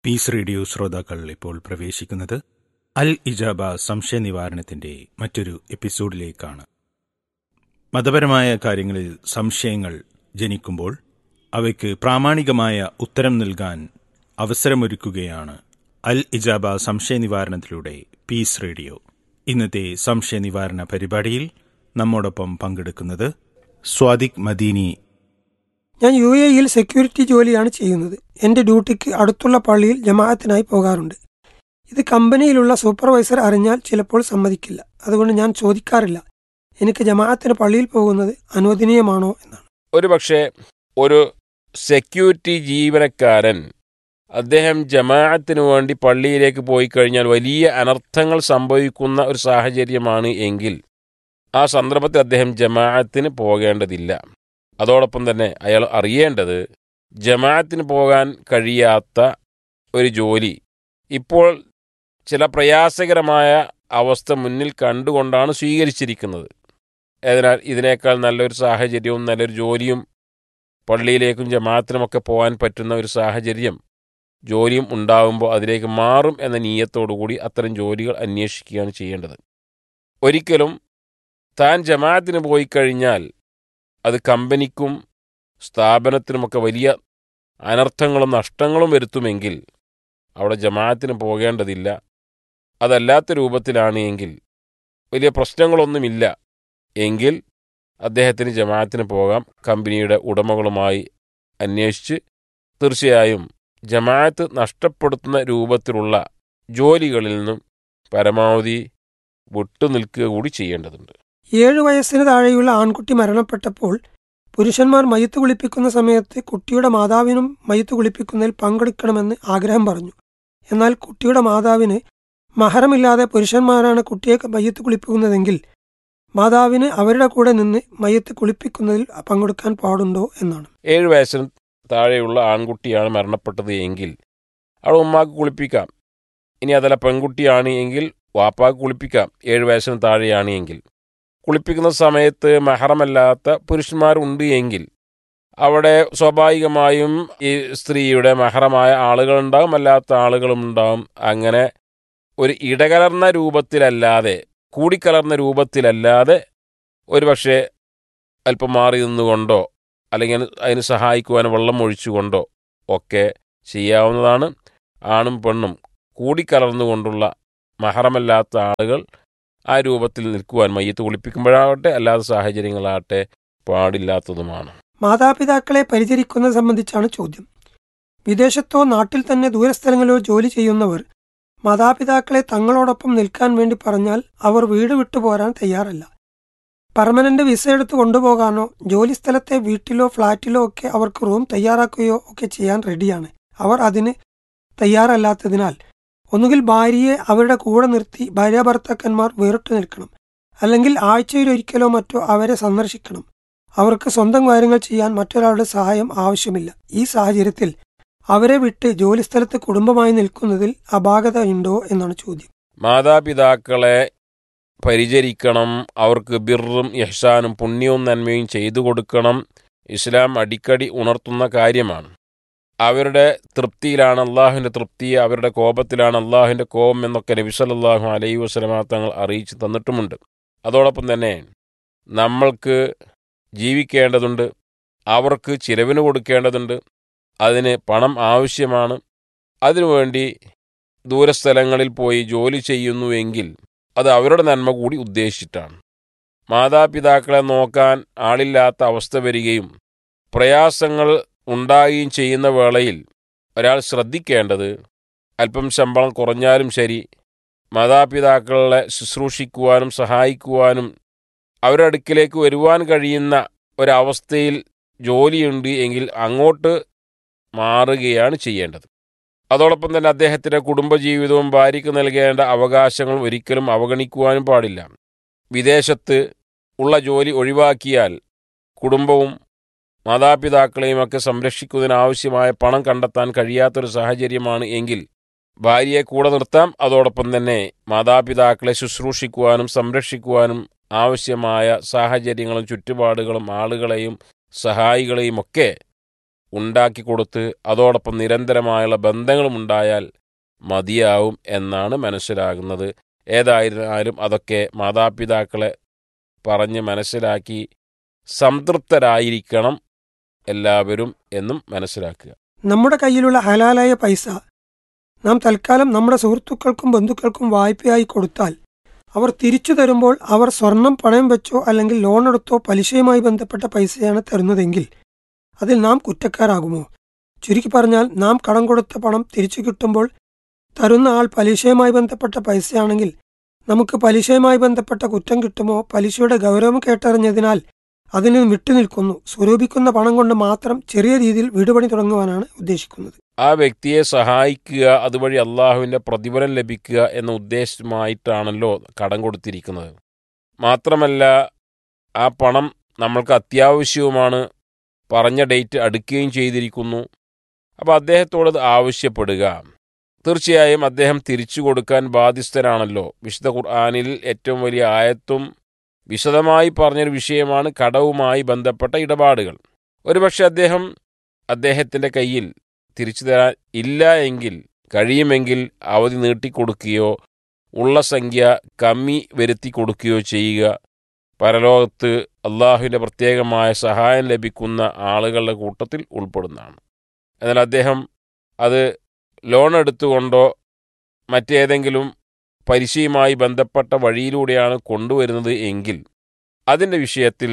Piece radio ശ്രോതാക്കൾ ഇപ്പോൾ പ്രവേശിക്കുന്നത് അൽ ഇജാബ സംശയ നിവാരണത്തിന്റെ മറ്റൊരു എപ്പിസോഡിലേക്കാണ് മതപരമായ കാര്യങ്ങളിൽ സംശയങ്ങൾ ജനിക്കുമ്പോൾ അവയ്ക്ക് പ്രാമാണികമായ ഉത്തരം നൽകാൻ അവസരമൊരുക്കുകയാണ് അൽ ഇജാബ സംശയ നിവാരണത്തിലൂടെ പീസ് റേഡിയോ ഇന്നത്തെ സംശയ നിവാരണ പരിപാടിയിൽ നമ്മോടൊപ്പം പങ്കെടുക്കുന്നത് സ്വാദിഖ് മദീനി ഞാൻ യു എയിൽ സെക്യൂരിറ്റി ജോലിയാണ് ചെയ്യുന്നത് എൻ്റെ ഡ്യൂട്ടിക്ക് അടുത്തുള്ള പള്ളിയിൽ ജമാഅത്തിനായി പോകാറുണ്ട് ഇത് കമ്പനിയിലുള്ള സൂപ്പർവൈസർ അറിഞ്ഞാൽ ചിലപ്പോൾ സമ്മതിക്കില്ല അതുകൊണ്ട് ഞാൻ ചോദിക്കാറില്ല എനിക്ക് ജമാഅത്തിന് പള്ളിയിൽ പോകുന്നത് അനുവദനീയമാണോ എന്നാണ് ഒരു പക്ഷേ ഒരു സെക്യൂരിറ്റി ജീവനക്കാരൻ അദ്ദേഹം ജമാഅത്തിന് വേണ്ടി പള്ളിയിലേക്ക് പോയി കഴിഞ്ഞാൽ വലിയ അനർത്ഥങ്ങൾ സംഭവിക്കുന്ന ഒരു സാഹചര്യമാണ് എങ്കിൽ ആ സന്ദർഭത്തിൽ അദ്ദേഹം ജമാഅത്തിന് പോകേണ്ടതില്ല അതോടൊപ്പം തന്നെ അയാൾ അറിയേണ്ടത് ജമാഅത്തിന് പോകാൻ കഴിയാത്ത ഒരു ജോലി ഇപ്പോൾ ചില പ്രയാസകരമായ അവസ്ഥ മുന്നിൽ കണ്ടുകൊണ്ടാണ് സ്വീകരിച്ചിരിക്കുന്നത് അതിനാൽ ഇതിനേക്കാൾ നല്ലൊരു സാഹചര്യവും നല്ലൊരു ജോലിയും പള്ളിയിലേക്കും ജമാഅത്തിനുമൊക്കെ പോകാൻ പറ്റുന്ന ഒരു സാഹചര്യം ജോലിയും ഉണ്ടാകുമ്പോൾ അതിലേക്ക് മാറും എന്ന നീയത്തോടുകൂടി അത്തരം ജോലികൾ അന്വേഷിക്കുകയാണ് ചെയ്യേണ്ടത് ഒരിക്കലും താൻ ജമാഅത്തിന് പോയി കഴിഞ്ഞാൽ അത് കമ്പനിക്കും സ്ഥാപനത്തിനുമൊക്കെ വലിയ അനർത്ഥങ്ങളും നഷ്ടങ്ങളും വരുത്തുമെങ്കിൽ അവിടെ ജമാഅത്തിന് പോകേണ്ടതില്ല അതല്ലാത്ത രൂപത്തിലാണ് എങ്കിൽ വലിയ പ്രശ്നങ്ങളൊന്നുമില്ല എങ്കിൽ അദ്ദേഹത്തിന് ജമാഅത്തിന് പോകാം കമ്പനിയുടെ ഉടമകളുമായി അന്വേഷിച്ച് തീർച്ചയായും ജമാഅത്ത് നഷ്ടപ്പെടുത്തുന്ന രൂപത്തിലുള്ള ജോലികളിൽ നിന്നും പരമാവധി വിട്ടുനിൽക്കുക കൂടി ചെയ്യേണ്ടതുണ്ട് ഏഴു വയസ്സിന് താഴെയുള്ള ആൺകുട്ടി മരണപ്പെട്ടപ്പോൾ പുരുഷന്മാർ മയ്യത്ത് കുളിപ്പിക്കുന്ന സമയത്ത് കുട്ടിയുടെ മാതാവിനും മയ്യത്ത് കുളിപ്പിക്കുന്നതിൽ പങ്കെടുക്കണമെന്ന് ആഗ്രഹം പറഞ്ഞു എന്നാൽ കുട്ടിയുടെ മാതാവിന് മഹറമില്ലാതെ പുരുഷന്മാരാണ് കുട്ടിയെ മയ്യത്ത് കുളിപ്പിക്കുന്നതെങ്കിൽ മാതാവിന് അവരുടെ കൂടെ നിന്ന് മയ്യത്ത് കുളിപ്പിക്കുന്നതിൽ പങ്കെടുക്കാൻ പാടുണ്ടോ എന്നാണ് ഏഴ് വയസ്സിന് താഴെയുള്ള ആൺകുട്ടിയാണ് മരണപ്പെട്ടത് എങ്കിൽ അവിടെ ഉമ്മാക്ക് കുളിപ്പിക്കാം ഇനി അതല്ല പെൺകുട്ടിയാണ് എങ്കിൽ വാപ്പാക്ക് കുളിപ്പിക്കാം ഏഴ് വയസ്സിന് താഴെയാണ് എങ്കിൽ കുളിപ്പിക്കുന്ന സമയത്ത് മഹറമല്ലാത്ത പുരുഷന്മാരുണ്ട് എങ്കിൽ അവിടെ സ്വാഭാവികമായും ഈ സ്ത്രീയുടെ മഹറമായ ആളുകളുണ്ടാകും അല്ലാത്ത ആളുകളും ഉണ്ടാകും അങ്ങനെ ഒരു ഇടകലർന്ന രൂപത്തിലല്ലാതെ കൂടിക്കലർന്ന രൂപത്തിലല്ലാതെ ഒരുപക്ഷെ അല്പം മാറി നിന്നുകൊണ്ടോ അല്ലെങ്കിൽ അതിന് സഹായിക്കുവാൻ വെള്ളം ഒഴിച്ചുകൊണ്ടോ ഒക്കെ ചെയ്യാവുന്നതാണ് ആണും പെണ്ണും കൂടിക്കലർന്നുകൊണ്ടുള്ള മഹറമല്ലാത്ത ആളുകൾ ആ രൂപത്തിൽ നിൽക്കുവാൻ മയ്യത്ത് കുളിപ്പിക്കുമ്പോഴാവട്ടെ അല്ലാത്ത സാഹചര്യങ്ങളാകട്ടെ പാടില്ലാത്തതുമാണ് മാതാപിതാക്കളെ പരിചരിക്കുന്നത് സംബന്ധിച്ചാണ് ചോദ്യം വിദേശത്തോ നാട്ടിൽ തന്നെ ദൂരസ്ഥലങ്ങളിലോ ജോലി ചെയ്യുന്നവർ മാതാപിതാക്കളെ തങ്ങളോടൊപ്പം നിൽക്കാൻ വേണ്ടി പറഞ്ഞാൽ അവർ വീട് വിട്ടു പോരാൻ തയ്യാറല്ല പെർമനന്റ് വിസ എടുത്ത് കൊണ്ടുപോകാനോ ജോലി സ്ഥലത്തെ വീട്ടിലോ ഫ്ളാറ്റിലോ ഒക്കെ അവർക്ക് റൂം തയ്യാറാക്കുകയോ ഒക്കെ ചെയ്യാൻ റെഡിയാണ് അവർ അതിന് തയ്യാറല്ലാത്തതിനാൽ ഒന്നുകിൽ ഭാര്യയെ അവരുടെ കൂടെ നിർത്തി ഭാര്യാഭർത്താക്കന്മാർ വേറിട്ടു നിൽക്കണം അല്ലെങ്കിൽ ആഴ്ചയിലൊരിക്കലോ മറ്റോ അവരെ സന്ദർശിക്കണം അവർക്ക് സ്വന്തം കാര്യങ്ങൾ ചെയ്യാൻ മറ്റൊരാളുടെ സഹായം ആവശ്യമില്ല ഈ സാഹചര്യത്തിൽ അവരെ വിട്ട് ജോലിസ്ഥലത്ത് കുടുംബമായി നിൽക്കുന്നതിൽ അപാകത ഉണ്ടോ എന്നാണ് ചോദ്യം മാതാപിതാക്കളെ പരിചരിക്കണം അവർക്ക് ബിറും യഹ്സാനും പുണ്യവും നന്മയും ചെയ്തു കൊടുക്കണം ഇസ്ലാം അടിക്കടി ഉണർത്തുന്ന കാര്യമാണ് അവരുടെ തൃപ്തിയിലാണ് അള്ളാഹുവിൻ്റെ തൃപ്തി അവരുടെ കോപത്തിലാണ് അള്ളാഹുവിൻ്റെ കോപം എന്നൊക്കെ നബി സല്ലല്ലാഹു അലൈഹി വസല്ലമ തങ്ങൾ അറിയിച്ചു തന്നിട്ടുമുണ്ട് അതോടൊപ്പം തന്നെ നമ്മൾക്ക് ജീവിക്കേണ്ടതുണ്ട് അവർക്ക് ചിലവിന് കൊടുക്കേണ്ടതുണ്ട് അതിന് പണം ആവശ്യമാണ് അതിനുവേണ്ടി ദൂരസ്ഥലങ്ങളിൽ പോയി ജോലി ചെയ്യുന്നുവെങ്കിൽ അത് അവരുടെ നന്മ കൂടി ഉദ്ദേശിച്ചിട്ടാണ് മാതാപിതാക്കളെ നോക്കാൻ ആളില്ലാത്ത അവസ്ഥ വരികയും പ്രയാസങ്ങൾ ഉണ്ടാകുകയും ചെയ്യുന്ന വേളയിൽ ഒരാൾ ശ്രദ്ധിക്കേണ്ടത് അല്പം ശമ്പളം കുറഞ്ഞാലും ശരി മാതാപിതാക്കളെ ശുശ്രൂഷിക്കുവാനും സഹായിക്കുവാനും അവരുടെ അടുക്കിലേക്ക് വരുവാൻ കഴിയുന്ന ഒരവസ്ഥയിൽ ജോലിയുണ്ട് എങ്കിൽ അങ്ങോട്ട് മാറുകയാണ് ചെയ്യേണ്ടത് അതോടൊപ്പം തന്നെ അദ്ദേഹത്തിൻ്റെ കുടുംബജീവിതവും ഭാര്യയ്ക്ക് നൽകേണ്ട അവകാശങ്ങൾ ഒരിക്കലും അവഗണിക്കുവാനും പാടില്ല വിദേശത്ത് ഉള്ള ജോലി ഒഴിവാക്കിയാൽ കുടുംബവും മാതാപിതാക്കളെയുമൊക്കെ സംരക്ഷിക്കുന്നതിനാവശ്യമായ പണം കണ്ടെത്താൻ കഴിയാത്തൊരു സാഹചര്യമാണ് എങ്കിൽ ഭാര്യയെ കൂടെ നിർത്താം അതോടൊപ്പം തന്നെ മാതാപിതാക്കളെ ശുശ്രൂഷിക്കുവാനും സംരക്ഷിക്കുവാനും ആവശ്യമായ സാഹചര്യങ്ങളും ചുറ്റുപാടുകളും ആളുകളെയും സഹായികളെയും ഒക്കെ ഉണ്ടാക്കി കൊടുത്ത് അതോടൊപ്പം നിരന്തരമായുള്ള ബന്ധങ്ങളും ഉണ്ടായാൽ മതിയാവും എന്നാണ് മനസ്സിലാകുന്നത് ഏതായിരുന്നാലും അതൊക്കെ മാതാപിതാക്കളെ പറഞ്ഞ് മനസ്സിലാക്കി സംതൃപ്തരായിരിക്കണം എല്ലാവരും എന്നും മനസ്സിലാക്കുക നമ്മുടെ കയ്യിലുള്ള ഹലാലായ പൈസ നാം തൽക്കാലം നമ്മുടെ സുഹൃത്തുക്കൾക്കും ബന്ധുക്കൾക്കും വായ്പയായി കൊടുത്താൽ അവർ തിരിച്ചു തരുമ്പോൾ അവർ സ്വർണം പണയം വെച്ചോ അല്ലെങ്കിൽ ലോൺ എടുത്തോ പലിശയുമായി ബന്ധപ്പെട്ട പൈസയാണ് തരുന്നതെങ്കിൽ അതിൽ നാം കുറ്റക്കാരാകുമോ ചുരുക്കി പറഞ്ഞാൽ നാം കടം കൊടുത്ത പണം തിരിച്ചു കിട്ടുമ്പോൾ തരുന്ന ആൾ പലിശയുമായി ബന്ധപ്പെട്ട പൈസയാണെങ്കിൽ നമുക്ക് പലിശയുമായി ബന്ധപ്പെട്ട കുറ്റം കിട്ടുമോ പലിശയുടെ ഗൗരവം കേട്ടറിഞ്ഞതിനാൽ അതിൽ നിന്ന് വിട്ടുനിൽക്കുന്നു സ്വരൂപിക്കുന്ന പണം കൊണ്ട് മാത്രം ചെറിയ രീതിയിൽ വീടുപണി തുടങ്ങുവാനാണ് ഉദ്ദേശിക്കുന്നത് ആ വ്യക്തിയെ സഹായിക്കുക അതുവഴി അള്ളാഹുവിൻ്റെ പ്രതിഫലം ലഭിക്കുക എന്ന ഉദ്ദേശമായിട്ടാണല്ലോ കടം കൊടുത്തിരിക്കുന്നത് മാത്രമല്ല ആ പണം നമ്മൾക്ക് അത്യാവശ്യവുമാണ് പറഞ്ഞ ഡേറ്റ് അടുക്കുകയും ചെയ്തിരിക്കുന്നു അപ്പോൾ അദ്ദേഹത്തോട് അത് ആവശ്യപ്പെടുക തീർച്ചയായും അദ്ദേഹം തിരിച്ചു കൊടുക്കാൻ ബാധ്യസ്ഥനാണല്ലോ വിശുദ്ധ ഖുർആാനിൽ ഏറ്റവും വലിയ ആയത്തും വിശദമായി പറഞ്ഞൊരു വിഷയമാണ് കടവുമായി ബന്ധപ്പെട്ട ഇടപാടുകൾ ഒരുപക്ഷെ അദ്ദേഹം അദ്ദേഹത്തിൻ്റെ കയ്യിൽ തിരിച്ചു തരാൻ ഇല്ല എങ്കിൽ കഴിയുമെങ്കിൽ അവധി നീട്ടിക്കൊടുക്കുകയോ ഉള്ള സംഖ്യ കമ്മി വരുത്തി കൊടുക്കുകയോ ചെയ്യുക പരലോകത്ത് അള്ളാഹുവിൻ്റെ പ്രത്യേകമായ സഹായം ലഭിക്കുന്ന ആളുകളുടെ കൂട്ടത്തിൽ ഉൾപ്പെടുന്നതാണ് എന്നാൽ അദ്ദേഹം അത് ലോൺ എടുത്തുകൊണ്ടോ മറ്റേതെങ്കിലും പലിശയുമായി ബന്ധപ്പെട്ട വഴിയിലൂടെയാണ് കൊണ്ടുവരുന്നത് എങ്കിൽ അതിൻ്റെ വിഷയത്തിൽ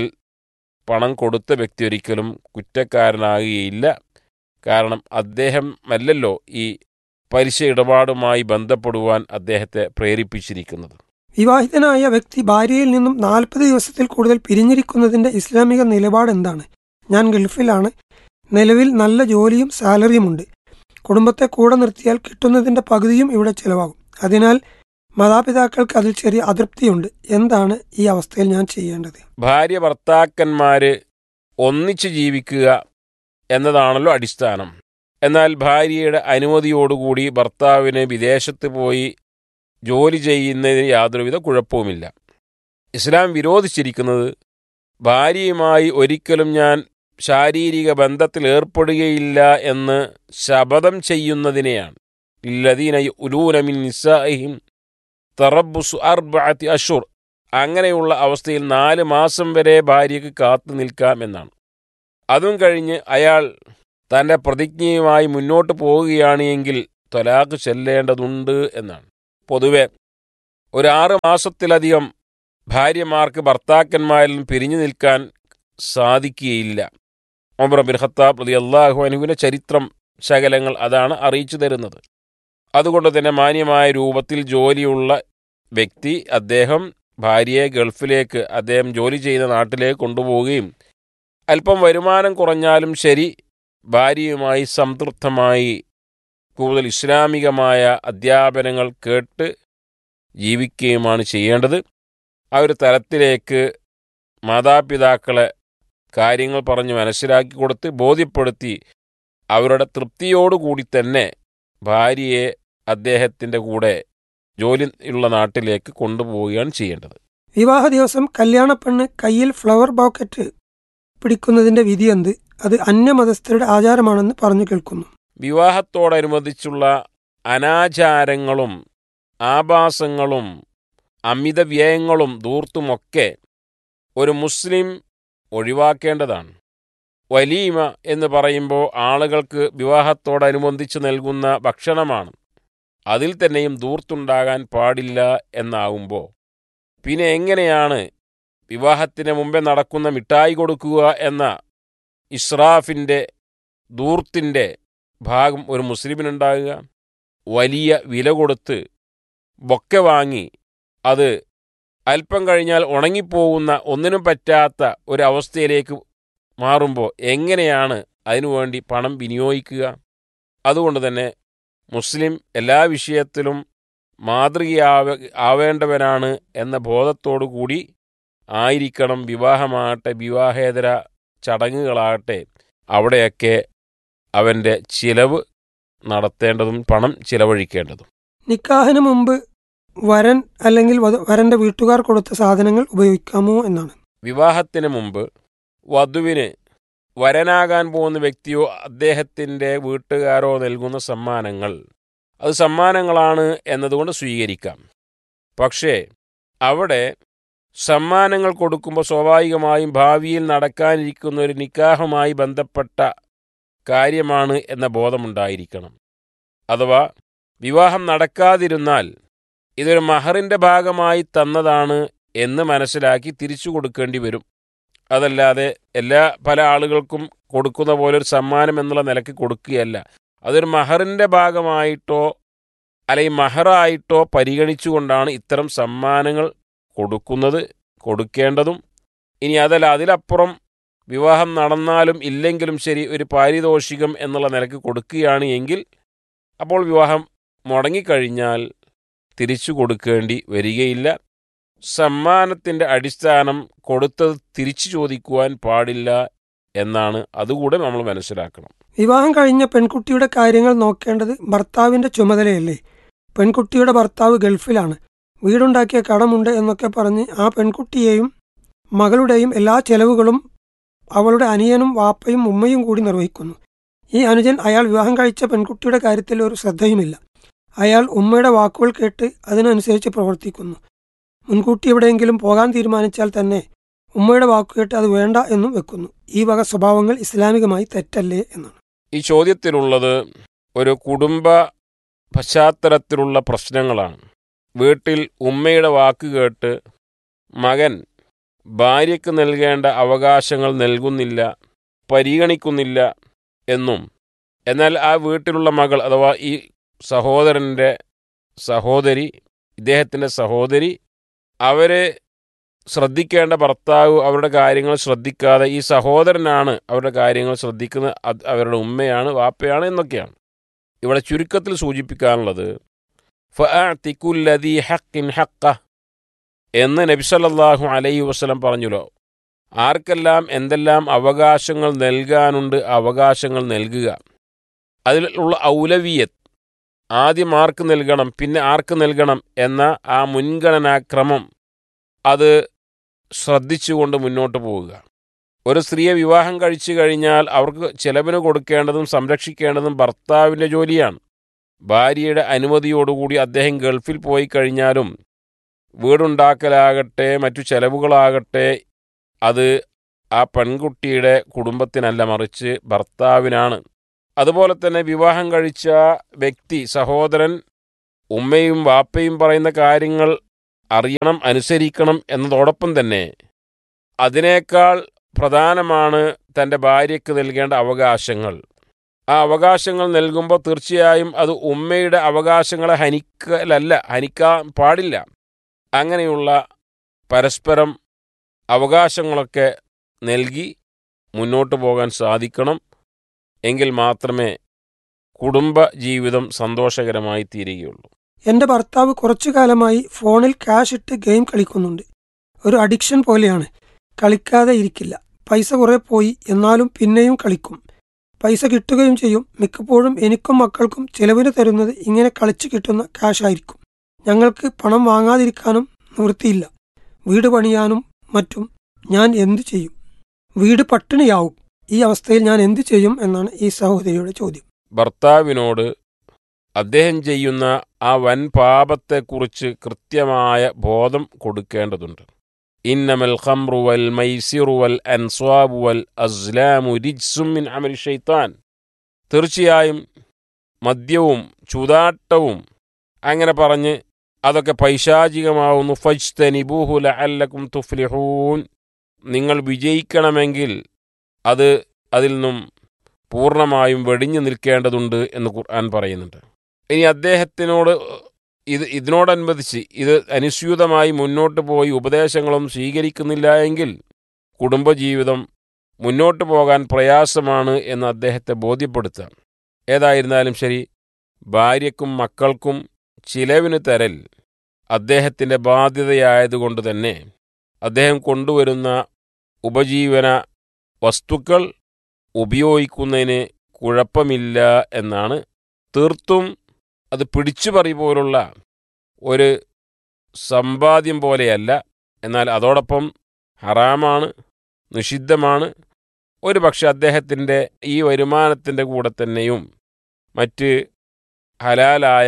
പണം കൊടുത്ത വ്യക്തി ഒരിക്കലും കുറ്റക്കാരനാകുകയില്ല കാരണം അദ്ദേഹം അല്ലല്ലോ ഈ പലിശ ഇടപാടുമായി ബന്ധപ്പെടുവാൻ അദ്ദേഹത്തെ പ്രേരിപ്പിച്ചിരിക്കുന്നത് വിവാഹിതനായ വ്യക്തി ഭാര്യയിൽ നിന്നും നാൽപ്പത് ദിവസത്തിൽ കൂടുതൽ പിരിഞ്ഞിരിക്കുന്നതിന്റെ ഇസ്ലാമിക നിലപാട് എന്താണ് ഞാൻ ഗൾഫിലാണ് നിലവിൽ നല്ല ജോലിയും സാലറിയുമുണ്ട് കുടുംബത്തെ കൂടെ നിർത്തിയാൽ കിട്ടുന്നതിന്റെ പകുതിയും ഇവിടെ ചെലവാകും അതിനാൽ മാതാപിതാക്കൾക്ക് അതിൽ ചെറിയ അതൃപ്തിയുണ്ട് എന്താണ് ഈ അവസ്ഥയിൽ ഞാൻ ചെയ്യേണ്ടത് ഭാര്യ ഭർത്താക്കന്മാര് ഒന്നിച്ച് ജീവിക്കുക എന്നതാണല്ലോ അടിസ്ഥാനം എന്നാൽ ഭാര്യയുടെ അനുമതിയോടുകൂടി ഭർത്താവിന് വിദേശത്ത് പോയി ജോലി ചെയ്യുന്നതിന് യാതൊരുവിധ കുഴപ്പവുമില്ല ഇസ്ലാം വിരോധിച്ചിരിക്കുന്നത് ഭാര്യയുമായി ഒരിക്കലും ഞാൻ ശാരീരിക ബന്ധത്തിൽ ഏർപ്പെടുകയില്ല എന്ന് ശപഥം ചെയ്യുന്നതിനെയാണ് ഇല്ലദീന ഉലൂനമിൻ നിസാഹിം തറബുസു അർബഅത്തി അഷുർ അങ്ങനെയുള്ള അവസ്ഥയിൽ നാല് മാസം വരെ ഭാര്യയ്ക്ക് കാത്തു നിൽക്കാം എന്നാണ് അതും കഴിഞ്ഞ് അയാൾ തൻ്റെ പ്രതിജ്ഞയുമായി മുന്നോട്ട് പോവുകയാണ് എങ്കിൽ തൊലാക്ക് ചെല്ലേണ്ടതുണ്ട് എന്നാണ് പൊതുവെ ഒരു ആറ് മാസത്തിലധികം ഭാര്യമാർക്ക് ഭർത്താക്കന്മാരിൽ നിന്ന് പിരിഞ്ഞു നിൽക്കാൻ സാധിക്കുകയില്ല ഒമർ ബിൻ ഖത്താബ് റതി അള്ളാഹു അനുവിൻ്റെ ചരിത്രം ശകലങ്ങൾ അതാണ് അറിയിച്ചു തരുന്നത് അതുകൊണ്ട് തന്നെ മാന്യമായ രൂപത്തിൽ ജോലിയുള്ള വ്യക്തി അദ്ദേഹം ഭാര്യയെ ഗൾഫിലേക്ക് അദ്ദേഹം ജോലി ചെയ്യുന്ന നാട്ടിലേക്ക് കൊണ്ടുപോവുകയും അല്പം വരുമാനം കുറഞ്ഞാലും ശരി ഭാര്യയുമായി സംതൃപ്തമായി കൂടുതൽ ഇസ്ലാമികമായ അധ്യാപനങ്ങൾ കേട്ട് ജീവിക്കുകയുമാണ് ചെയ്യേണ്ടത് ആ ഒരു തലത്തിലേക്ക് മാതാപിതാക്കളെ കാര്യങ്ങൾ പറഞ്ഞ് മനസ്സിലാക്കി കൊടുത്ത് ബോധ്യപ്പെടുത്തി അവരുടെ തൃപ്തിയോടുകൂടി തന്നെ ഭാര്യയെ അദ്ദേഹത്തിൻ്റെ കൂടെ ജോലി ഉള്ള നാട്ടിലേക്ക് കൊണ്ടുപോവുകയാണ് ചെയ്യേണ്ടത് വിവാഹ ദിവസം കല്യാണപ്പെണ്ണ് കയ്യിൽ ഫ്ലവർ ബോക്കറ്റ് പിടിക്കുന്നതിന്റെ വിധി എന്ത് അത് അന്യമതസ്ഥരുടെ ആചാരമാണെന്ന് പറഞ്ഞു കേൾക്കുന്നു വിവാഹത്തോടനുബന്ധിച്ചുള്ള അനാചാരങ്ങളും ആഭാസങ്ങളും അമിത വ്യയങ്ങളും ധൂർത്തുമൊക്കെ ഒരു മുസ്ലിം ഒഴിവാക്കേണ്ടതാണ് വലീമ എന്ന് പറയുമ്പോൾ ആളുകൾക്ക് വിവാഹത്തോടനുബന്ധിച്ച് നൽകുന്ന ഭക്ഷണമാണ് അതിൽ തന്നെയും ധൂർത്തുണ്ടാകാൻ പാടില്ല എന്നാകുമ്പോൾ പിന്നെ എങ്ങനെയാണ് വിവാഹത്തിന് മുമ്പേ നടക്കുന്ന മിഠായി കൊടുക്കുക എന്ന ഇസ്രാഫിൻ്റെ ധൂർത്തിൻ്റെ ഭാഗം ഒരു മുസ്ലിമിനുണ്ടാകുക വലിയ വില കൊടുത്ത് ബൊക്കെ വാങ്ങി അത് അല്പം കഴിഞ്ഞാൽ ഉണങ്ങിപ്പോകുന്ന ഒന്നിനും പറ്റാത്ത ഒരവസ്ഥയിലേക്ക് മാറുമ്പോൾ എങ്ങനെയാണ് അതിനുവേണ്ടി പണം വിനിയോഗിക്കുക അതുകൊണ്ട് തന്നെ മുസ്ലിം എല്ലാ വിഷയത്തിലും മാതൃകയാവ ആവേണ്ടവനാണ് എന്ന ബോധത്തോടു കൂടി ആയിരിക്കണം വിവാഹമാകട്ടെ വിവാഹേതര ചടങ്ങുകളാകട്ടെ അവിടെയൊക്കെ അവൻ്റെ ചിലവ് നടത്തേണ്ടതും പണം ചിലവഴിക്കേണ്ടതും നിക്കാഹിന് മുമ്പ് വരൻ അല്ലെങ്കിൽ വധു- വരന്റെ വീട്ടുകാർ കൊടുത്ത സാധനങ്ങൾ ഉപയോഗിക്കാമോ എന്നാണ് വിവാഹത്തിന് മുമ്പ് വധുവിന് വരനാകാൻ പോകുന്ന വ്യക്തിയോ അദ്ദേഹത്തിൻ്റെ വീട്ടുകാരോ നൽകുന്ന സമ്മാനങ്ങൾ അത് സമ്മാനങ്ങളാണ് എന്നതുകൊണ്ട് സ്വീകരിക്കാം പക്ഷേ അവിടെ സമ്മാനങ്ങൾ കൊടുക്കുമ്പോൾ സ്വാഭാവികമായും ഭാവിയിൽ നടക്കാനിരിക്കുന്ന ഒരു നിക്കാഹുമായി ബന്ധപ്പെട്ട കാര്യമാണ് എന്ന ബോധമുണ്ടായിരിക്കണം അഥവാ വിവാഹം നടക്കാതിരുന്നാൽ ഇതൊരു മഹറിൻ്റെ ഭാഗമായി തന്നതാണ് എന്ന് മനസ്സിലാക്കി തിരിച്ചു കൊടുക്കേണ്ടി വരും അതല്ലാതെ എല്ലാ പല ആളുകൾക്കും കൊടുക്കുന്ന പോലെ ഒരു സമ്മാനം എന്നുള്ള നിലയ്ക്ക് കൊടുക്കുകയല്ല അതൊരു മഹറിൻ്റെ ഭാഗമായിട്ടോ അല്ലെങ്കിൽ മഹറായിട്ടോ പരിഗണിച്ചുകൊണ്ടാണ് ഇത്തരം സമ്മാനങ്ങൾ കൊടുക്കുന്നത് കൊടുക്കേണ്ടതും ഇനി അതല്ല അതിലപ്പുറം വിവാഹം നടന്നാലും ഇല്ലെങ്കിലും ശരി ഒരു പാരിതോഷികം എന്നുള്ള നിലയ്ക്ക് കൊടുക്കുകയാണ് എങ്കിൽ അപ്പോൾ വിവാഹം മുടങ്ങിക്കഴിഞ്ഞാൽ തിരിച്ചു കൊടുക്കേണ്ടി വരികയില്ല സമ്മാനത്തിൻ്റെ അടിസ്ഥാനം കൊടുത്തത് തിരിച്ചു ചോദിക്കുവാൻ പാടില്ല എന്നാണ് അതുകൂടെ നമ്മൾ മനസ്സിലാക്കണം വിവാഹം കഴിഞ്ഞ പെൺകുട്ടിയുടെ കാര്യങ്ങൾ നോക്കേണ്ടത് ഭർത്താവിന്റെ ചുമതലയല്ലേ പെൺകുട്ടിയുടെ ഭർത്താവ് ഗൾഫിലാണ് വീടുണ്ടാക്കിയ കടമുണ്ട് എന്നൊക്കെ പറഞ്ഞ് ആ പെൺകുട്ടിയെയും മകളുടെയും എല്ലാ ചെലവുകളും അവളുടെ അനിയനും വാപ്പയും ഉമ്മയും കൂടി നിർവഹിക്കുന്നു ഈ അനുജൻ അയാൾ വിവാഹം കഴിച്ച പെൺകുട്ടിയുടെ കാര്യത്തിൽ ഒരു ശ്രദ്ധയുമില്ല അയാൾ ഉമ്മയുടെ വാക്കുകൾ കേട്ട് അതിനനുസരിച്ച് പ്രവർത്തിക്കുന്നു മുൻകൂട്ടി എവിടെയെങ്കിലും പോകാൻ തീരുമാനിച്ചാൽ തന്നെ ഉമ്മയുടെ വാക്കുകേട്ട് അത് വേണ്ട എന്നും വെക്കുന്നു ഈ വക സ്വഭാവങ്ങൾ ഇസ്ലാമികമായി തെറ്റല്ലേ എന്നാണ് ഈ ചോദ്യത്തിലുള്ളത് ഒരു കുടുംബ പശ്ചാത്തലത്തിലുള്ള പ്രശ്നങ്ങളാണ് വീട്ടിൽ ഉമ്മയുടെ വാക്ക് കേട്ട് മകൻ ഭാര്യയ്ക്ക് നൽകേണ്ട അവകാശങ്ങൾ നൽകുന്നില്ല പരിഗണിക്കുന്നില്ല എന്നും എന്നാൽ ആ വീട്ടിലുള്ള മകൾ അഥവാ ഈ സഹോദരൻ്റെ സഹോദരി ഇദ്ദേഹത്തിൻ്റെ സഹോദരി അവരെ ശ്രദ്ധിക്കേണ്ട ഭർത്താവ് അവരുടെ കാര്യങ്ങൾ ശ്രദ്ധിക്കാതെ ഈ സഹോദരനാണ് അവരുടെ കാര്യങ്ങൾ ശ്രദ്ധിക്കുന്നത് അത് അവരുടെ ഉമ്മയാണ് വാപ്പയാണ് എന്നൊക്കെയാണ് ഇവിടെ ചുരുക്കത്തിൽ സൂചിപ്പിക്കാനുള്ളത് ഫഅഅ്തികുല്ലദീ ഹഖിൻ ഹഖ എന്ന് നബിസല്ലാഹു അലൈഹി വസ്ലം പറഞ്ഞല്ലോ ആർക്കെല്ലാം എന്തെല്ലാം അവകാശങ്ങൾ നൽകാനുണ്ട് അവകാശങ്ങൾ നൽകുക അതിലുള്ള ഔലവീയത്ത് ആദ്യം ആർക്ക് നൽകണം പിന്നെ ആർക്ക് നൽകണം എന്ന ആ മുൻഗണനാക്രമം അത് ശ്രദ്ധിച്ചുകൊണ്ട് മുന്നോട്ട് പോവുക ഒരു സ്ത്രീയെ വിവാഹം കഴിച്ചു കഴിഞ്ഞാൽ അവർക്ക് ചെലവിന് കൊടുക്കേണ്ടതും സംരക്ഷിക്കേണ്ടതും ഭർത്താവിൻ്റെ ജോലിയാണ് ഭാര്യയുടെ അനുമതിയോടുകൂടി അദ്ദേഹം ഗൾഫിൽ പോയി കഴിഞ്ഞാലും വീടുണ്ടാക്കലാകട്ടെ മറ്റു ചെലവുകളാകട്ടെ അത് ആ പെൺകുട്ടിയുടെ കുടുംബത്തിനല്ല മറിച്ച് ഭർത്താവിനാണ് അതുപോലെ തന്നെ വിവാഹം കഴിച്ച വ്യക്തി സഹോദരൻ ഉമ്മയും വാപ്പയും പറയുന്ന കാര്യങ്ങൾ അറിയണം അനുസരിക്കണം എന്നതോടൊപ്പം തന്നെ അതിനേക്കാൾ പ്രധാനമാണ് തൻ്റെ ഭാര്യയ്ക്ക് നൽകേണ്ട അവകാശങ്ങൾ ആ അവകാശങ്ങൾ നൽകുമ്പോൾ തീർച്ചയായും അത് ഉമ്മയുടെ അവകാശങ്ങളെ ഹനിക്കലല്ല ഹനിക്കാൻ പാടില്ല അങ്ങനെയുള്ള പരസ്പരം അവകാശങ്ങളൊക്കെ നൽകി മുന്നോട്ട് പോകാൻ സാധിക്കണം എങ്കിൽ മാത്രമേ കുടുംബ ജീവിതം സന്തോഷകരമായി തീരുകയുള്ളൂ എന്റെ ഭർത്താവ് കുറച്ചു കാലമായി ഫോണിൽ ക്യാഷ് ഇട്ട് ഗെയിം കളിക്കുന്നുണ്ട് ഒരു അഡിക്ഷൻ പോലെയാണ് കളിക്കാതെ ഇരിക്കില്ല പൈസ കുറെ പോയി എന്നാലും പിന്നെയും കളിക്കും പൈസ കിട്ടുകയും ചെയ്യും മിക്കപ്പോഴും എനിക്കും മക്കൾക്കും ചെലവിന് തരുന്നത് ഇങ്ങനെ കളിച്ചു കിട്ടുന്ന ക്യാഷ് ആയിരിക്കും ഞങ്ങൾക്ക് പണം വാങ്ങാതിരിക്കാനും നിവൃത്തിയില്ല വീട് പണിയാനും മറ്റും ഞാൻ എന്തു ചെയ്യും വീട് പട്ടിണിയാവും ഈ അവസ്ഥയിൽ ഞാൻ എന്തു ചെയ്യും എന്നാണ് ഈ സഹോദരിയുടെ ചോദ്യം ഭർത്താവിനോട് അദ്ദേഹം ചെയ്യുന്ന ആ വൻ പാപത്തെക്കുറിച്ച് കൃത്യമായ ബോധം കൊടുക്കേണ്ടതുണ്ട് ഇന്നമൽ ഖംറു വൽ മൈസിറു വൽ അൻസ്വാബു വൽ അസ്ലാമു റിജ്സും മിൻ അമലി ഷൈത്താൻ തീർച്ചയായും മദ്യവും ചൂതാട്ടവും അങ്ങനെ പറഞ്ഞ് അതൊക്കെ പൈശാചികമാവുന്നു ഫജ്തനിബൂഹു ലഅല്ലക്കും തുഫ്ലിഹൂൻ നിങ്ങൾ വിജയിക്കണമെങ്കിൽ അത് അതിൽ നിന്നും പൂർണ്ണമായും വെടിഞ്ഞു നിൽക്കേണ്ടതുണ്ട് എന്ന് ഖുർആൻ പറയുന്നുണ്ട് ഇനി അദ്ദേഹത്തിനോട് ഇത് ഇതിനോടനുബന്ധിച്ച് ഇത് അനുസ്യൂതമായി മുന്നോട്ട് പോയി ഉപദേശങ്ങളും സ്വീകരിക്കുന്നില്ല എങ്കിൽ കുടുംബജീവിതം മുന്നോട്ട് പോകാൻ പ്രയാസമാണ് എന്ന് അദ്ദേഹത്തെ ബോധ്യപ്പെടുത്താം ഏതായിരുന്നാലും ശരി ഭാര്യയ്ക്കും മക്കൾക്കും ചിലവിന് തരൽ അദ്ദേഹത്തിൻ്റെ ബാധ്യതയായതുകൊണ്ട് തന്നെ അദ്ദേഹം കൊണ്ടുവരുന്ന ഉപജീവന വസ്തുക്കൾ ഉപയോഗിക്കുന്നതിന് കുഴപ്പമില്ല എന്നാണ് തീർത്തും അത് പിടിച്ചുപറി പോലുള്ള ഒരു സമ്പാദ്യം പോലെയല്ല എന്നാൽ അതോടൊപ്പം ഹറാമാണ് നിഷിദ്ധമാണ് ഒരു പക്ഷെ അദ്ദേഹത്തിൻ്റെ ഈ വരുമാനത്തിൻ്റെ കൂടെ തന്നെയും മറ്റ് ഹലാലായ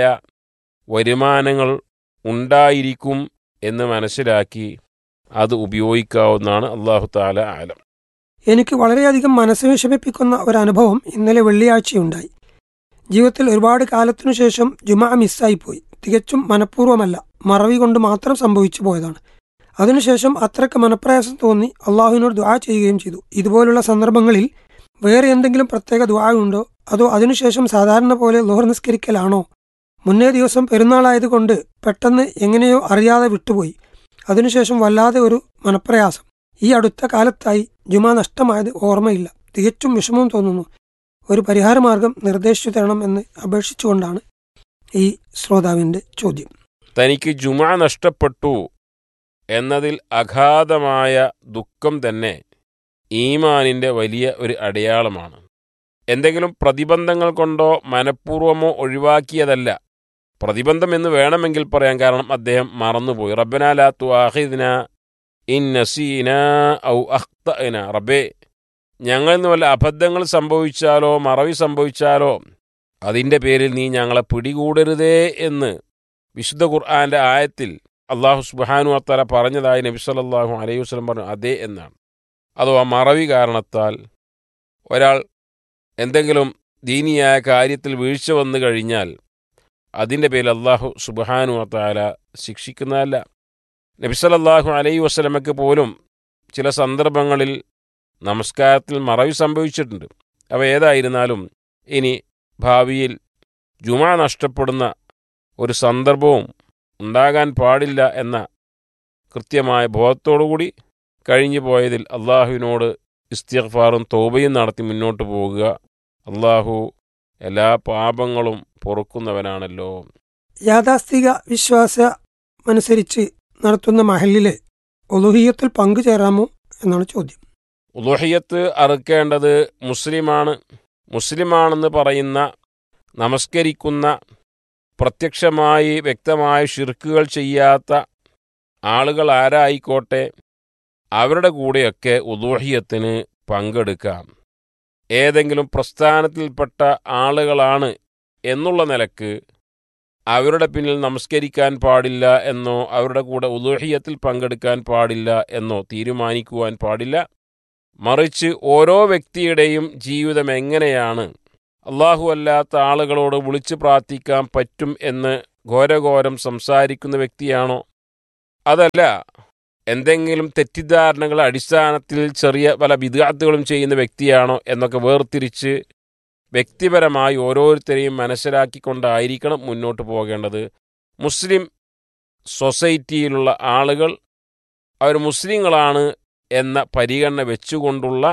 വരുമാനങ്ങൾ ഉണ്ടായിരിക്കും എന്ന് മനസ്സിലാക്കി അത് ഉപയോഗിക്കാവുന്നതാണ് അള്ളാഹു താല ആലം എനിക്ക് വളരെയധികം മനസ്സ് വിഷമിപ്പിക്കുന്ന ഒരു അനുഭവം ഇന്നലെ വെള്ളിയാഴ്ചയുണ്ടായി ജീവിതത്തിൽ ഒരുപാട് കാലത്തിനു ശേഷം ജുമാ മിസ്സായിപ്പോയി തികച്ചും മനഃപൂർവ്വമല്ല മറവി കൊണ്ട് മാത്രം സംഭവിച്ചു പോയതാണ് അതിനുശേഷം അത്രയ്ക്ക് മനപ്രയാസം തോന്നി അള്ളാഹുവിനോട് ദുആ ചെയ്യുകയും ചെയ്തു ഇതുപോലുള്ള സന്ദർഭങ്ങളിൽ വേറെ എന്തെങ്കിലും പ്രത്യേക ദുആ ഉണ്ടോ അതോ അതിനുശേഷം സാധാരണ പോലെ ലോഹർ നിസ്കരിക്കലാണോ മുന്നേ ദിവസം പെരുന്നാളായതുകൊണ്ട് പെട്ടെന്ന് എങ്ങനെയോ അറിയാതെ വിട്ടുപോയി അതിനുശേഷം വല്ലാതെ ഒരു മനപ്രയാസം ഈ അടുത്ത കാലത്തായി ജുമാ നഷ്ടമായത് ഓർമ്മയില്ല തികച്ചും വിഷമം തോന്നുന്നു ഒരു പരിഹാരമാർഗം നിർദ്ദേശിച്ചു തരണം എന്ന് അപേക്ഷിച്ചുകൊണ്ടാണ് ഈ ശ്രോതാവിന്റെ ചോദ്യം തനിക്ക് ജുമ നഷ്ടപ്പെട്ടു എന്നതിൽ അഗാധമായ ദുഃഖം തന്നെ ഈമാനിൻ്റെ വലിയ ഒരു അടയാളമാണ് എന്തെങ്കിലും പ്രതിബന്ധങ്ങൾ കൊണ്ടോ മനഃപൂർവമോ ഒഴിവാക്കിയതല്ല പ്രതിബന്ധം എന്ന് വേണമെങ്കിൽ പറയാം കാരണം അദ്ദേഹം മറന്നുപോയി റബ്ബന ലാ തുആഖിദ്ന ഇൻ നസീന ഔ അഖ്തഅന റബ്ബേ ഞങ്ങളിൽ നിന്ന് വല്ല അബദ്ധങ്ങൾ സംഭവിച്ചാലോ മറവി സംഭവിച്ചാലോ അതിൻ്റെ പേരിൽ നീ ഞങ്ങളെ പിടികൂടരുതേ എന്ന് വിശുദ്ധ ഖുർആന്റെ ആയത്തിൽ അള്ളാഹു സുബാനു അത്തല പറഞ്ഞതായി നബി സല്ലല്ലാഹു അലൈഹി വസല്ലം പറഞ്ഞു അതേ എന്നാണ് അഥവാ മറവി കാരണത്താൽ ഒരാൾ എന്തെങ്കിലും ദീനിയായ കാര്യത്തിൽ വീഴ്ച വന്നു കഴിഞ്ഞാൽ അതിൻ്റെ പേരിൽ അള്ളാഹു സുബാനു അത്താല ശിക്ഷിക്കുന്നതല്ല നബി സല്ലല്ലാഹു അലൈഹി വസല്ലമയ്ക്ക് പോലും ചില സന്ദർഭങ്ങളിൽ നമസ്കാരത്തിൽ മറവി സംഭവിച്ചിട്ടുണ്ട് അവ ഏതായിരുന്നാലും ഇനി ഭാവിയിൽ ജുമാ നഷ്ടപ്പെടുന്ന ഒരു സന്ദർഭവും ഉണ്ടാകാൻ പാടില്ല എന്ന കൃത്യമായ ബോധത്തോടുകൂടി കഴിഞ്ഞു പോയതിൽ അള്ളാഹുവിനോട് ഇസ്തിഗ്ഫാറും തോബയും നടത്തി മുന്നോട്ട് പോകുക അള്ളാഹു എല്ലാ പാപങ്ങളും പൊറുക്കുന്നവനാണല്ലോ യാഥാസ്ഥിക വിശ്വാസമനുസരിച്ച് നടത്തുന്ന മഹലിലെ ഒലുഹിയത്തിൽ പങ്കുചേരാമോ എന്നാണ് ചോദ്യം ഉലുഹിയത്ത് അറുക്കേണ്ടത് മുസ്ലിമാണ് മുസ്ലിമാണെന്ന് പറയുന്ന നമസ്കരിക്കുന്ന പ്രത്യക്ഷമായി വ്യക്തമായ ഷിർക്കുകൾ ചെയ്യാത്ത ആളുകൾ ആരായിക്കോട്ടെ അവരുടെ കൂടെയൊക്കെ ഉദൂഹിയത്തിന് പങ്കെടുക്കാം ഏതെങ്കിലും പ്രസ്ഥാനത്തിൽപ്പെട്ട ആളുകളാണ് എന്നുള്ള നിലക്ക് അവരുടെ പിന്നിൽ നമസ്കരിക്കാൻ പാടില്ല എന്നോ അവരുടെ കൂടെ ഉദൂഹിയത്തിൽ പങ്കെടുക്കാൻ പാടില്ല എന്നോ തീരുമാനിക്കുവാൻ പാടില്ല മറിച്ച് ഓരോ വ്യക്തിയുടെയും ജീവിതം എങ്ങനെയാണ് അള്ളാഹു അല്ലാത്ത ആളുകളോട് വിളിച്ചു പ്രാർത്ഥിക്കാൻ പറ്റും എന്ന് ഘോരഘോരം സംസാരിക്കുന്ന വ്യക്തിയാണോ അതല്ല എന്തെങ്കിലും തെറ്റിദ്ധാരണകളുടെ അടിസ്ഥാനത്തിൽ ചെറിയ പല വിദ്യാർത്ഥികളും ചെയ്യുന്ന വ്യക്തിയാണോ എന്നൊക്കെ വേർതിരിച്ച് വ്യക്തിപരമായി ഓരോരുത്തരെയും മനസ്സിലാക്കിക്കൊണ്ടായിരിക്കണം മുന്നോട്ട് പോകേണ്ടത് മുസ്ലിം സൊസൈറ്റിയിലുള്ള ആളുകൾ അവർ മുസ്ലിങ്ങളാണ് എന്ന പരിഗണന വെച്ചുകൊണ്ടുള്ള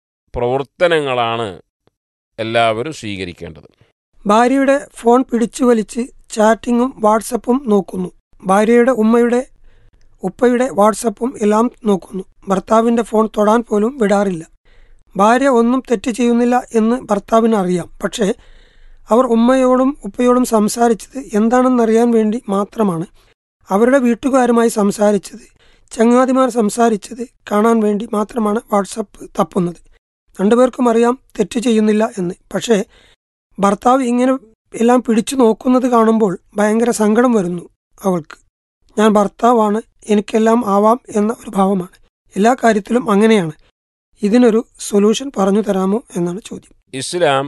പ്രവർത്തനങ്ങളാണ് എല്ലാവരും സ്വീകരിക്കേണ്ടത് ഭാര്യയുടെ ഫോൺ പിടിച്ചു വലിച്ച് ചാറ്റിങ്ങും വാട്സപ്പും നോക്കുന്നു ഭാര്യയുടെ ഉമ്മയുടെ ഉപ്പയുടെ വാട്സപ്പും എല്ലാം നോക്കുന്നു ഭർത്താവിന്റെ ഫോൺ തൊടാൻ പോലും വിടാറില്ല ഭാര്യ ഒന്നും തെറ്റ് ചെയ്യുന്നില്ല എന്ന് ഭർത്താവിന് അറിയാം പക്ഷേ അവർ ഉമ്മയോടും ഉപ്പയോടും സംസാരിച്ചത് എന്താണെന്നറിയാൻ വേണ്ടി മാത്രമാണ് അവരുടെ വീട്ടുകാരുമായി സംസാരിച്ചത് ചങ്ങാതിമാർ സംസാരിച്ചത് കാണാൻ വേണ്ടി മാത്രമാണ് വാട്സപ്പ് തപ്പുന്നത് രണ്ടുപേർക്കും അറിയാം തെറ്റ് ചെയ്യുന്നില്ല എന്ന് പക്ഷേ ഭർത്താവ് ഇങ്ങനെ എല്ലാം പിടിച്ചു നോക്കുന്നത് കാണുമ്പോൾ ഭയങ്കര സങ്കടം വരുന്നു അവൾക്ക് ഞാൻ ഭർത്താവാണ് എനിക്കെല്ലാം ആവാം എന്ന ഒരു ഭാവമാണ് എല്ലാ കാര്യത്തിലും അങ്ങനെയാണ് ഇതിനൊരു സൊല്യൂഷൻ പറഞ്ഞു തരാമോ എന്നാണ് ചോദ്യം ഇസ്ലാം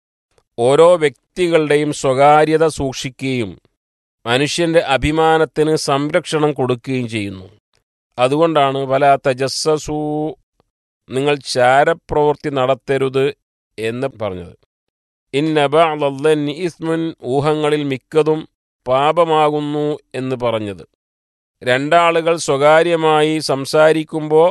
ഓരോ വ്യക്തികളുടെയും സ്വകാര്യത സൂക്ഷിക്കുകയും മനുഷ്യന്റെ അഭിമാനത്തിന് സംരക്ഷണം കൊടുക്കുകയും ചെയ്യുന്നു അതുകൊണ്ടാണ് പല തജസ്സസൂ നിങ്ങൾ ചാരപ്രവൃത്തി നടത്തരുത് എന്ന് പറഞ്ഞത് ഇന്നബഅലല്ലൻ ഇസ്മുൻ ഊഹങ്ങളിൽ മിക്കതും പാപമാകുന്നു എന്ന് പറഞ്ഞത് രണ്ടാളുകൾ സ്വകാര്യമായി സംസാരിക്കുമ്പോൾ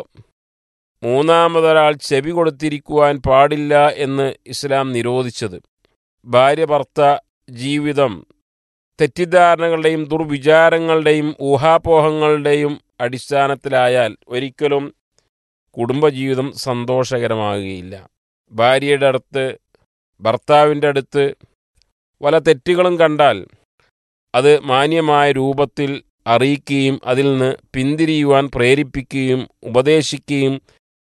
മൂന്നാമതൊരാൾ ചെവി കൊടുത്തിരിക്കുവാൻ പാടില്ല എന്ന് ഇസ്ലാം നിരോധിച്ചത് ഭാര്യ ഭർത്ത ജീവിതം തെറ്റിദ്ധാരണകളുടെയും ദുർവിചാരങ്ങളുടെയും ഊഹാപോഹങ്ങളുടെയും അടിസ്ഥാനത്തിലായാൽ ഒരിക്കലും കുടുംബജീവിതം സന്തോഷകരമാകുകയില്ല ഭാര്യയുടെ അടുത്ത് ഭർത്താവിൻ്റെ അടുത്ത് പല തെറ്റുകളും കണ്ടാൽ അത് മാന്യമായ രൂപത്തിൽ അറിയിക്കുകയും അതിൽ നിന്ന് പിന്തിരിയുവാൻ പ്രേരിപ്പിക്കുകയും ഉപദേശിക്കുകയും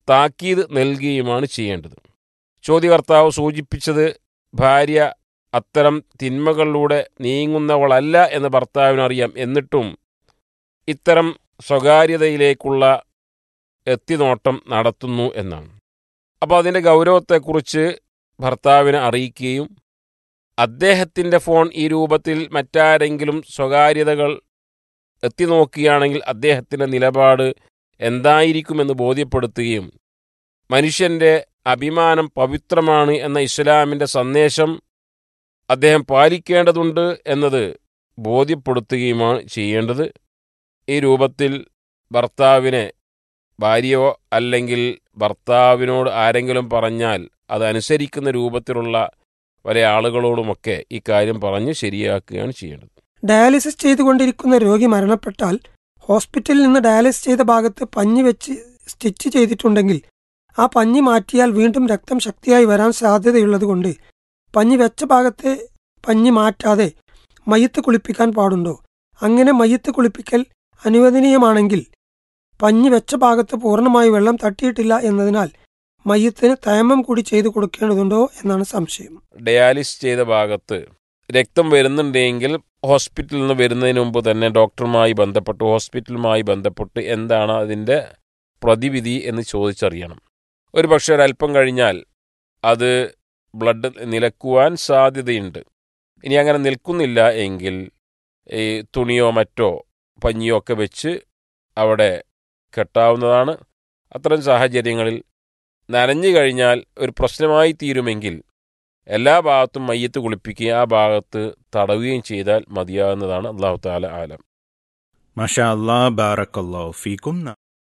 താക്കീത് നൽകുകയുമാണ് ചെയ്യേണ്ടത് ചോദ്യകർത്താവ് സൂചിപ്പിച്ചത് ഭാര്യ അത്തരം തിന്മകളിലൂടെ നീങ്ങുന്നവളല്ല എന്ന് ഭർത്താവിനറിയാം എന്നിട്ടും ഇത്തരം സ്വകാര്യതയിലേക്കുള്ള എത്തിനോട്ടം നടത്തുന്നു എന്നാണ് അപ്പോൾ അതിൻ്റെ ഗൗരവത്തെക്കുറിച്ച് ഭർത്താവിനെ അറിയിക്കുകയും അദ്ദേഹത്തിൻ്റെ ഫോൺ ഈ രൂപത്തിൽ മറ്റാരെങ്കിലും സ്വകാര്യതകൾ എത്തിനോക്കുകയാണെങ്കിൽ അദ്ദേഹത്തിൻ്റെ നിലപാട് എന്തായിരിക്കുമെന്ന് ബോധ്യപ്പെടുത്തുകയും മനുഷ്യൻ്റെ അഭിമാനം പവിത്രമാണ് എന്ന ഇസ്ലാമിൻ്റെ സന്ദേശം അദ്ദേഹം പാലിക്കേണ്ടതുണ്ട് എന്നത് ബോധ്യപ്പെടുത്തുകയുമാണ് ചെയ്യേണ്ടത് ഈ രൂപത്തിൽ ഭർത്താവിനെ ഭാര്യയോ അല്ലെങ്കിൽ ഭർത്താവിനോട് ആരെങ്കിലും പറഞ്ഞാൽ അതനുസരിക്കുന്ന രൂപത്തിലുള്ള പല ആളുകളോടുമൊക്കെ ഈ കാര്യം പറഞ്ഞ് ശരിയാക്കുകയാണ് ചെയ്യേണ്ടത് ഡയാലിസിസ് ചെയ്തുകൊണ്ടിരിക്കുന്ന രോഗി മരണപ്പെട്ടാൽ ഹോസ്പിറ്റലിൽ നിന്ന് ഡയാലിസിസ് ചെയ്ത ഭാഗത്ത് പഞ്ഞി വെച്ച് സ്റ്റിച്ച് ചെയ്തിട്ടുണ്ടെങ്കിൽ ആ പഞ്ഞി മാറ്റിയാൽ വീണ്ടും രക്തം ശക്തിയായി വരാൻ സാധ്യതയുള്ളതുകൊണ്ട് പഞ്ഞി വെച്ച ഭാഗത്തെ പഞ്ഞി മാറ്റാതെ മയ്യത്ത് കുളിപ്പിക്കാൻ പാടുണ്ടോ അങ്ങനെ മയ്യത്ത് കുളിപ്പിക്കൽ അനുവദനീയമാണെങ്കിൽ പഞ്ഞി വെച്ച ഭാഗത്ത് പൂർണ്ണമായി വെള്ളം തട്ടിയിട്ടില്ല എന്നതിനാൽ മയ്യത്തിന് തയമം കൂടി ചെയ്തു കൊടുക്കേണ്ടതുണ്ടോ എന്നാണ് സംശയം ഡയാലിസ് ചെയ്ത ഭാഗത്ത് രക്തം വരുന്നുണ്ടെങ്കിൽ ഹോസ്പിറ്റലിൽ നിന്ന് വരുന്നതിന് മുമ്പ് തന്നെ ഡോക്ടറുമായി ബന്ധപ്പെട്ട് ഹോസ്പിറ്റലുമായി ബന്ധപ്പെട്ട് എന്താണ് അതിൻ്റെ പ്രതിവിധി എന്ന് ചോദിച്ചറിയണം ഒരു പക്ഷേ ഒരല്പം കഴിഞ്ഞാൽ അത് ബ്ലഡ് നിലക്കുവാൻ സാധ്യതയുണ്ട് ഇനി അങ്ങനെ നിൽക്കുന്നില്ല എങ്കിൽ ഈ തുണിയോ മറ്റോ പഞ്ഞിയോ ഒക്കെ വെച്ച് അവിടെ കെട്ടാവുന്നതാണ് അത്തരം സാഹചര്യങ്ങളിൽ നനഞ്ഞു കഴിഞ്ഞാൽ ഒരു പ്രശ്നമായി തീരുമെങ്കിൽ എല്ലാ ഭാഗത്തും മയ്യത്ത് കുളിപ്പിക്കുകയും ആ ഭാഗത്ത് തടവുകയും ചെയ്താൽ മതിയാകുന്നതാണ് അള്ളാഹു താല ആലം മഷാ അല്ലാ ബാറക്കല്ലാ ഫീക്കും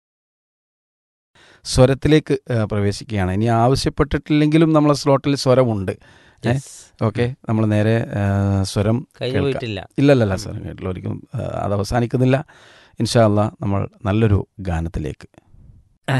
സ്വരത്തിലേക്ക് ആ, പ്രവേശിക്കുകയാണ് ഇനി ആവശ്യപ്പെട്ടിട്ടില്ലെങ്കിലും നമ്മളെ സ്ലോട്ടിൽ സ്വരമുണ്ട് ഏ? Yes. ഓക്കെ നമ്മൾ നേരെ ആ, സ്വരം കഴിഞ്ഞു കേൾക്കാം. പോയിട്ടില്ല ഇല്ലല്ലല്ല സ്വരം കേട്ടില്ല ഒരിക്കലും ആ, അത് അവസാനിക്കുന്നില്ല ഇൻഷാ അല്ലാ നമ്മൾ നല്ലൊരു ഗാനത്തിലേക്ക്